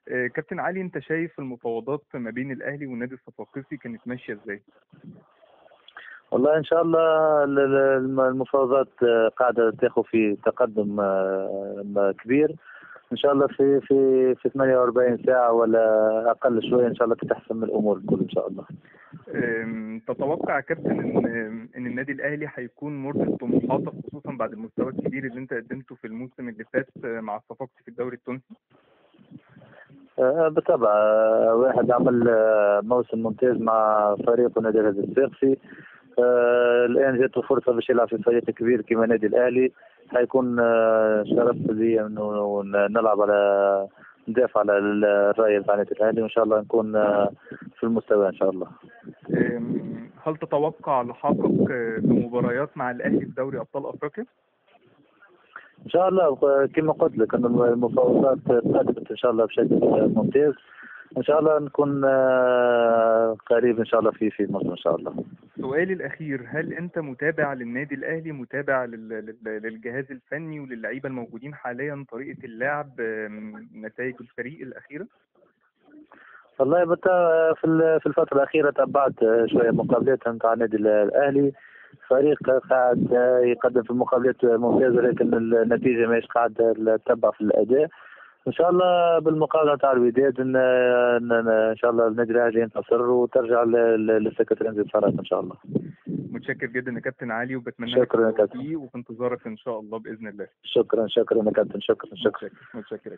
آه، كابتن علي انت شايف المفاوضات ما بين الاهلي والنادي الصفاقسي كانت ماشيه ازاي؟ والله ان شاء الله ال- ال- المفاوضات آه، قاعده تاخذ في تقدم آه، كبير ان شاء الله في في في 48 ساعه ولا اقل شويه ان شاء الله تتحسن الامور الكل ان شاء الله آم، تتوقع يا كابتن ان ان النادي الاهلي هيكون مرضي طموحاتك خصوصا بعد المستوى الكبير اللي انت قدمته في الموسم اللي فات آه، مع الصفاقسي في الدوري التونسي؟ آه، بالطبع آه، واحد عمل آه، موسم ممتاز مع فريقه نادي الهلال الصفاقسي آه، الان جاته فرصه باش يلعب في فريق كبير كما نادي الاهلي حيكون آه، شرف لي انه نلعب على ندافع على الرايه بتاع النادي الاهلي وان شاء الله نكون آه، في المستوى ان شاء الله آم، هل تتوقع لحاقك آه، بمباريات مع الاهلي في دوري ابطال افريقيا؟ ان شاء الله كما قلت لك ان المفاوضات قدمت ان شاء الله بشكل ممتاز ان شاء الله نكون آه، قريب ان شاء الله في في مصر ان شاء الله سؤالي الأخير هل أنت متابع للنادي الأهلي متابع لل- لل- للجهاز الفني وللعيبة الموجودين حاليا طريقة اللعب آم، نتائج الفريق الأخيرة؟ والله بت في ال- في الفترة الأخيرة تابعت شوية مقابلات نتاع النادي الأهلي فريق قاعد يقدم في المقابلات ممتازة لكن النتيجة ماهيش قاعدة تتبع في الأداء إن شاء الله بالمقابلة نتاع الوداد إن, إن, إن, إن شاء الله النادي الأهلي ينتصر وترجع للسكرتير انتصارات إن شاء الله متشكر جدا يا كابتن علي وبتمنى شكراً يا لك كابتن. التوفيق وفي انتظارك إن شاء الله بء إذن الله شكرا شكرا يا كابتن شكرا شكرا متشكر متشكر